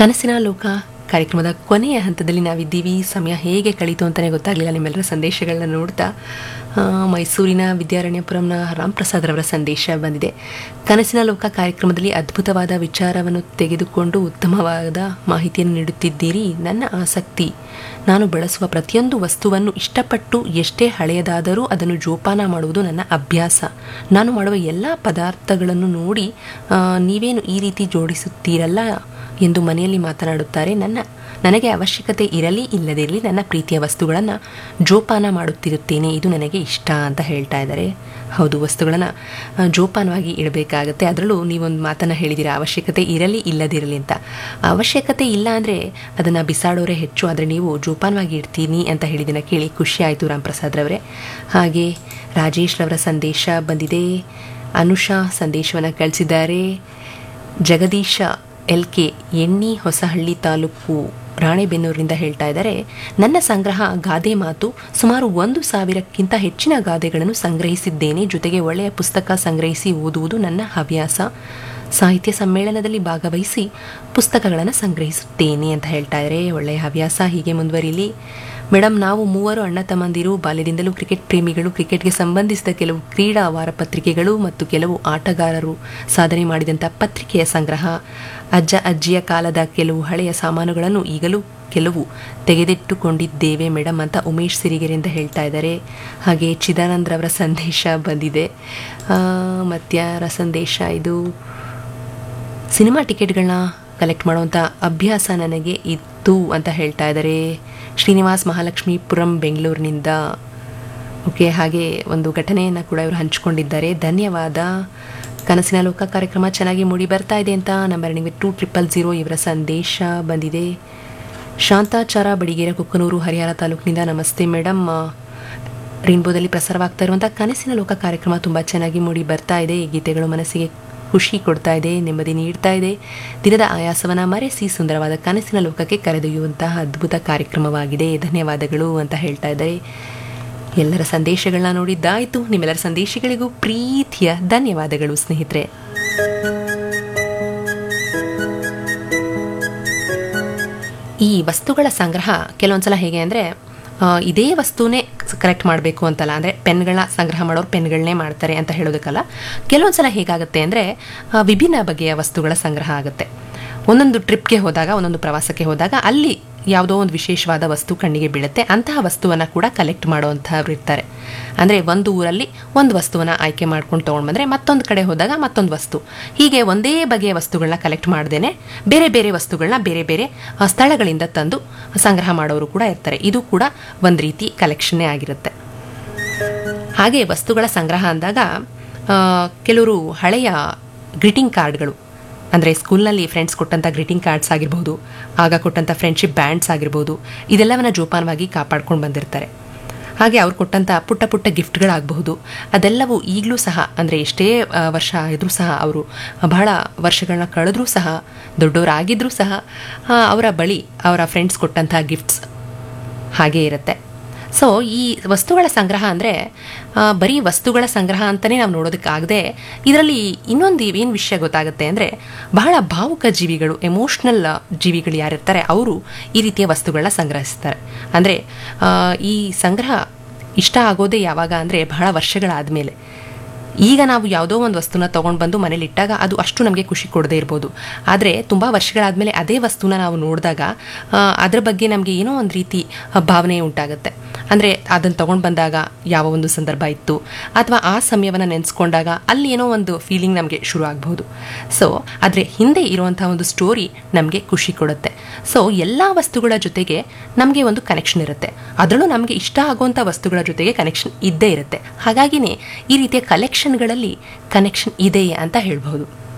ಕನಸಿನ ಲೋಕ ಕಾರ್ಯಕ್ರಮದ ಕೊನೆಯ ಹಂತದಲ್ಲಿ ನಾವಿದ್ದೀವಿ ಸಮಯ ಹೇಗೆ ಕಳೀತು ಅಂತಲೇ ಗೊತ್ತಾಗಲಿಲ್ಲ ನಿಮ್ಮೆಲ್ಲರ ಸಂದೇಶಗಳನ್ನ ನೋಡ್ತಾ ಆ, ಮೈಸೂರಿನ ವಿದ್ಯಾರಣ್ಯಪುರಂನ ರಾಮ್ ಪ್ರಸಾದ್ ರವರ ಸಂದೇಶ ಬಂದಿದೆ ಕನಸಿನ ಲೋಕ ಕಾರ್ಯಕ್ರಮದಲ್ಲಿ ಅದ್ಭುತವಾದ ವಿಚಾರವನ್ನು ತೆಗೆದುಕೊಂಡು ಉತ್ತಮವಾದ ಮಾಹಿತಿಯನ್ನು ನೀಡುತ್ತಿದ್ದೀರಿ ನನ್ನ ಆಸಕ್ತಿ ನಾನು ಬಳಸುವ ಪ್ರತಿಯೊಂದು ವಸ್ತುವನ್ನು ಇಷ್ಟಪಟ್ಟು ಎಷ್ಟೇ ಹಳೆಯದಾದರೂ ಅದನ್ನು ಜೋಪಾನ ಮಾಡುವುದು ನನ್ನ ಅಭ್ಯಾಸ ನಾನು ಮಾಡುವ ಎಲ್ಲ ಪದಾರ್ಥಗಳನ್ನು ನೋಡಿ ಆ, ನೀವೇನು ಈ ರೀತಿ ಜೋಡಿಸುತ್ತೀರಲ್ಲ ಎಂದು ಮನೆಯಲ್ಲಿ ಮಾತನಾಡುತ್ತಾರೆ ನನ್ನ ನನಗೆ ಅವಶ್ಯಕತೆ ಇರಲಿ ಇಲ್ಲದಿರಲಿ ನನ್ನ ಪ್ರೀತಿಯ ವಸ್ತುಗಳನ್ನು ಜೋಪಾನ ಮಾಡುತ್ತಿರುತ್ತೇನೆ ಇದು ನನಗೆ ಇಷ್ಟ ಅಂತ ಹೇಳ್ತಾ ಇದ್ದಾರೆ ಹೌದು ವಸ್ತುಗಳನ್ನು ಆ, ಜೋಪಾನವಾಗಿ ಇಡಬೇಕಾಗತ್ತೆ ಅದರಲ್ಲೂ ನೀವೊಂದು ಮಾತನ್ನು ಹೇಳಿದ್ದೀರಾ ಅವಶ್ಯಕತೆ ಇರಲಿ ಇಲ್ಲದಿರಲಿ ಅಂತ ಅವಶ್ಯಕತೆ ಇಲ್ಲ ಅಂದರೆ ಅದನ್ನು ಬಿಸಾಡೋರೇ ಹೆಚ್ಚು ಆದರೆ ನೀವು ಜೋಪಾನವಾಗಿ ಇಡ್ತೀನಿ ಅಂತ ಹೇಳಿದ್ದನ್ನು ಕೇಳಿ ಖುಷಿ ಆಯಿತು ರಾಮ್ ಪ್ರಸಾದ್ ರವರೇ ಹಾಗೆ ರಾಜೇಶ್ ರವರ ಸಂದೇಶ ಬಂದಿದೆ ಅನುಷಾ ಸಂದೇಶವನ್ನು ಕಳಿಸಿದ್ದಾರೆ ಜಗದೀಶ ಎಲ್ ಕೆ ಎಣ್ಣಿ ಹೊಸಹಳ್ಳಿ ತಾಲೂಕು ರಾಣೆಬೆನ್ನೂರಿನಿಂದ ಹೇಳ್ತಾ ಇದ್ದಾರೆ ನನ್ನ ಸಂಗ್ರಹ ಗಾದೆ ಮಾತು ಸುಮಾರು ಒಂದು ಸಾವಿರಕ್ಕಿಂತ ಹೆಚ್ಚಿನ ಗಾದೆಗಳನ್ನು ಸಂಗ್ರಹಿಸಿದ್ದೇನೆ ಜೊತೆಗೆ ಒಳ್ಳೆಯ ಪುಸ್ತಕ ಸಂಗ್ರಹಿಸಿ ಓದುವುದು ನನ್ನ ಹವ್ಯಾಸ ಸಾಹಿತ್ಯ ಸಮ್ಮೇಳನದಲ್ಲಿ ಭಾಗವಹಿಸಿ ಪುಸ್ತಕಗಳನ್ನು ಸಂಗ್ರಹಿಸುತ್ತೇನೆ ಅಂತ ಹೇಳ್ತಾ ಇದ್ದಾರೆ ಒಳ್ಳೆಯ ಹವ್ಯಾಸ ಹೀಗೆ ಮುಂದುವರಿಲಿ ಮೇಡಮ್ ನಾವು ಮೂವರು ಅಣ್ಣ ತಮ್ಮಂದಿರು ಬಾಲ್ಯದಿಂದಲೂ ಕ್ರಿಕೆಟ್ ಪ್ರೇಮಿಗಳು ಕ್ರಿಕೆಟ್ಗೆ ಸಂಬಂಧಿಸಿದ ಕೆಲವು ಕ್ರೀಡಾ ವಾರಪತ್ರಿಕೆಗಳು ಮತ್ತು ಕೆಲವು ಆಟಗಾರರು ಸಾಧನೆ ಮಾಡಿದಂಥ ಪತ್ರಿಕೆಯ ಸಂಗ್ರಹ ಅಜ್ಜ ಅಜ್ಜಿಯ ಕಾಲದ ಕೆಲವು ಹಳೆಯ ಸಾಮಾನುಗಳನ್ನು ಈಗಲೂ ಕೆಲವು ತೆಗೆದಿಟ್ಟುಕೊಂಡಿದ್ದೇವೆ ಮೇಡಮ್ ಅಂತ ಉಮೇಶ್ ಸಿರಿಗೆರೆಯಿಂದ ಹೇಳ್ತಾ ಇದ್ದಾರೆ ಹಾಗೆ ಚಿದಾನಂದ್ರವರ ಸಂದೇಶ ಬಂದಿದೆ ಆ, ಮತ್ಯಾರ ಸಂದೇಶ ಇದು ಸಿನಿಮಾ ಟಿಕೆಟ್ಗಳನ್ನ ಕಲೆಕ್ಟ್ ಮಾಡುವಂಥ ಅಭ್ಯಾಸ ನನಗೆ ಇತ್ತು ಅಂತ ಹೇಳ್ತಾ ಇದ್ದಾರೆ ಶ್ರೀನಿವಾಸ್ ಮಹಾಲಕ್ಷ್ಮೀಪುರಂ ಬೆಂಗಳೂರಿನಿಂದ ಓಕೆ ಹಾಗೆ ಒಂದು ಘಟನೆಯನ್ನು ಕೂಡ ಇವರು ಹಂಚಿಕೊಂಡಿದ್ದಾರೆ ಧನ್ಯವಾದ ಕನಸಿನ ಲೋಕ ಕಾರ್ಯಕ್ರಮ ಚೆನ್ನಾಗಿ ಮೂಡಿ ಬರ್ತಾ ಇದೆ ಅಂತ ನಂಬರ್ ನಿಮಗೆ ಟೂ ಟ್ರಿಪಲ್ ಜೀರೋ ಇವರ ಸಂದೇಶ ಬಂದಿದೆ ಶಾಂತಾಚಾರ ಬಡಿಗೇರ ಕುಕ್ಕನೂರು ಹರಿಹರ ತಾಲೂಕಿನಿಂದ ನಮಸ್ತೆ ಮೇಡಮ್ ರೈನ್ಬೋದಲ್ಲಿ ಪ್ರಸಾರವಾಗ್ತಾ ಇರುವಂಥ ಕನಸಿನ ಲೋಕ ಕಾರ್ಯಕ್ರಮ ತುಂಬ ಚೆನ್ನಾಗಿ ಮೂಡಿ ಬರ್ತಾ ಇದೆ ಈ ಗೀತೆಗಳು ಮನಸ್ಸಿಗೆ ಖುಷಿ ಕೊಡ್ತಾ ಇದೆ ನೆಮ್ಮದಿ ನೀಡ್ತಾ ಇದೆ ದಿನದ ಆಯಾಸವನ್ನು ಮರೆಸಿ ಸುಂದರವಾದ ಕನಸಿನ ಲೋಕಕ್ಕೆ ಕರೆದೊಯ್ಯುವಂತಹ ಅದ್ಭುತ ಕಾರ್ಯಕ್ರಮವಾಗಿದೆ ಧನ್ಯವಾದಗಳು ಅಂತ ಹೇಳ್ತಾ ಇದ್ದಾರೆ ಎಲ್ಲರ ಸಂದೇಶಗಳನ್ನ ನೋಡಿದ್ದಾಯಿತು ನಿಮ್ಮೆಲ್ಲರ ಸಂದೇಶಗಳಿಗೂ ಪ್ರೀತಿಯ ಧನ್ಯವಾದಗಳು ಸ್ನೇಹಿತರೆ ಈ ವಸ್ತುಗಳ ಸಂಗ್ರಹ ಕೆಲವೊಂದ್ಸಲ ಹೇಗೆ ಅಂದರೆ ಇದೇ ವಸ್ತುನೇ ಕರೆಕ್ಟ್ ಮಾಡಬೇಕು ಅಂತಲ್ಲ ಅಂದರೆ ಪೆನ್ಗಳನ್ನ ಸಂಗ್ರಹ ಮಾಡೋರು ಪೆನ್ಗಳನ್ನೇ ಮಾಡ್ತಾರೆ ಅಂತ ಹೇಳೋದಕ್ಕಲ್ಲ ಕೆಲವೊಂದ್ಸಲ ಹೇಗಾಗುತ್ತೆ ಅಂದರೆ ವಿಭಿನ್ನ ಬಗೆಯ ವಸ್ತುಗಳ ಸಂಗ್ರಹ ಆಗುತ್ತೆ ಒಂದೊಂದು ಟ್ರಿಪ್ಗೆ ಹೋದಾಗ ಒಂದೊಂದು ಪ್ರವಾಸಕ್ಕೆ ಹೋದಾಗ ಅಲ್ಲಿ ಯಾವುದೋ ಒಂದು ವಿಶೇಷವಾದ ವಸ್ತು ಕಣ್ಣಿಗೆ ಬೀಳುತ್ತೆ ಅಂತಹ ವಸ್ತುವನ್ನು ಕೂಡ ಕಲೆಕ್ಟ್ ಮಾಡುವಂಥವ್ರು ಇರ್ತಾರೆ ಅಂದರೆ ಒಂದು ಊರಲ್ಲಿ ಒಂದು ವಸ್ತುವನ್ನು ಆಯ್ಕೆ ಮಾಡ್ಕೊಂಡು ತೊಗೊಂಡು ಬಂದರೆ ಮತ್ತೊಂದು ಕಡೆ ಹೋದಾಗ ಮತ್ತೊಂದು ವಸ್ತು ಹೀಗೆ ಒಂದೇ ಬಗೆಯ ವಸ್ತುಗಳನ್ನ ಕಲೆಕ್ಟ್ ಮಾಡ್ದೇನೆ ಬೇರೆ ಬೇರೆ ವಸ್ತುಗಳನ್ನ ಬೇರೆ ಬೇರೆ ಆ, ಸ್ಥಳಗಳಿಂದ ತಂದು ಸಂಗ್ರಹ ಮಾಡೋರು ಕೂಡ ಇರ್ತಾರೆ ಇದು ಕೂಡ ಒಂದು ರೀತಿ ಕಲೆಕ್ಷನ್ನೇ ಆಗಿರುತ್ತೆ ಹಾಗೆ ವಸ್ತುಗಳ ಸಂಗ್ರಹ ಅಂದಾಗ ಆ, ಕೆಲವರು ಹಳೆಯ ಗ್ರೀಟಿಂಗ್ ಕಾರ್ಡ್ಗಳು ಅಂದರೆ ಸ್ಕೂಲ್ನಲ್ಲಿ ಫ್ರೆಂಡ್ಸ್ ಕೊಟ್ಟಂಥ ಗ್ರೀಟಿಂಗ್ ಕಾರ್ಡ್ಸ್ ಆಗಿರ್ಬೋದು ಆಗ ಕೊಟ್ಟಂಥ ಫ್ರೆಂಡ್ಶಿಪ್ ಬ್ಯಾಂಡ್ಸ್ ಆಗಿರ್ಬೋದು ಇದೆಲ್ಲವನ್ನ ಜೋಪಾನವಾಗಿ ಕಾಪಾಡ್ಕೊಂಡು ಬಂದಿರ್ತಾರೆ ಹಾಗೆ ಅವ್ರು ಕೊಟ್ಟಂಥ ಪುಟ್ಟ ಪುಟ್ಟ ಗಿಫ್ಟ್ಗಳಾಗಬಹುದು ಅದೆಲ್ಲವೂ ಈಗಲೂ ಸಹ ಅಂದರೆ ಎಷ್ಟೇ ಆ, ವರ್ಷ ಆದರೂ ಸಹ ಅವರು ಬಹಳ ವರ್ಷಗಳನ್ನ ಕಳೆದ್ರೂ ಸಹ ದೊಡ್ಡವರಾಗಿದ್ದರೂ ಸಹ ಆ, ಅವರ ಬಳಿ ಅವರ ಫ್ರೆಂಡ್ಸ್ ಕೊಟ್ಟಂಥ ಗಿಫ್ಟ್ಸ್ ಹಾಗೇ ಇರುತ್ತೆ ಸೊ ಈ ವಸ್ತುಗಳ ಸಂಗ್ರಹ ಅಂದರೆ ಬರೀ ವಸ್ತುಗಳ ಸಂಗ್ರಹ ಅಂತಲೇ ನಾವು ನೋಡೋದಕ್ಕಾಗದೆ ಇದರಲ್ಲಿ ಇನ್ನೊಂದು ಏನು ವಿಷಯ ಗೊತ್ತಾಗುತ್ತೆ ಅಂದರೆ ಬಹಳ ಭಾವುಕ ಜೀವಿಗಳು ಎಮೋಷ್ನಲ್ ಜೀವಿಗಳು ಯಾರಿರ್ತಾರೆ ಅವರು ಈ ರೀತಿಯ ವಸ್ತುಗಳನ್ನ ಸಂಗ್ರಹಿಸ್ತಾರೆ ಅಂದರೆ ಈ ಸಂಗ್ರಹ ಇಷ್ಟ ಆಗೋದೇ ಯಾವಾಗ ಅಂದರೆ ಬಹಳ ವರ್ಷಗಳಾದಮೇಲೆ ಈಗ ನಾವು ಯಾವುದೋ ಒಂದು ವಸ್ತುನ ತೊಗೊಂಡು ಬಂದು ಮನೇಲಿ ಇಟ್ಟಾಗ ಅದು ಅಷ್ಟು ನಮಗೆ ಖುಷಿ ಕೊಡದೇ ಇರ್ಬೋದು ಆದರೆ ತುಂಬ ವರ್ಷಗಳಾದಮೇಲೆ ಅದೇ ವಸ್ತುನ ನಾವು ನೋಡಿದಾಗ ಅದರ ಬಗ್ಗೆ ನಮಗೆ ಏನೋ ಒಂದು ರೀತಿ ಆ, ಭಾವನೆ ಉಂಟಾಗುತ್ತೆ ಅಂದರೆ ಅದನ್ನು ತೊಗೊಂಡು ಬಂದಾಗ ಯಾವ ಒಂದು ಸಂದರ್ಭ ಇತ್ತು ಅಥವಾ ಆ ಸಮಯವನ್ನು ನೆನೆಸ್ಕೊಂಡಾಗ ಅಲ್ಲಿ ಏನೋ ಒಂದು ಫೀಲಿಂಗ್ ನಮಗೆ ಶುರು ಆಗ್ಬೋದು ಸೊ ಆದರೆ ಹಿಂದೆ ಇರುವಂಥ ಒಂದು ಸ್ಟೋರಿ ನಮಗೆ ಖುಷಿ ಕೊಡುತ್ತೆ ಸೊ ಎಲ್ಲ ವಸ್ತುಗಳ ಜೊತೆಗೆ ನಮಗೆ ಒಂದು ಕನೆಕ್ಷನ್ ಇರುತ್ತೆ ಅದರಲ್ಲೂ ನಮಗೆ ಇಷ್ಟ ಆಗುವಂಥ ವಸ್ತುಗಳ ಜೊತೆಗೆ ಕನೆಕ್ಷನ್ ಇದ್ದೇ ಇರುತ್ತೆ ಹಾಗಾಗಿನೇ ಈ ರೀತಿಯ ಕಲೆಕ್ಷನ್ಗಳಲ್ಲಿ ಕನೆಕ್ಷನ್ ಇದೆ ಅಂತ ಹೇಳ್ಬೋದು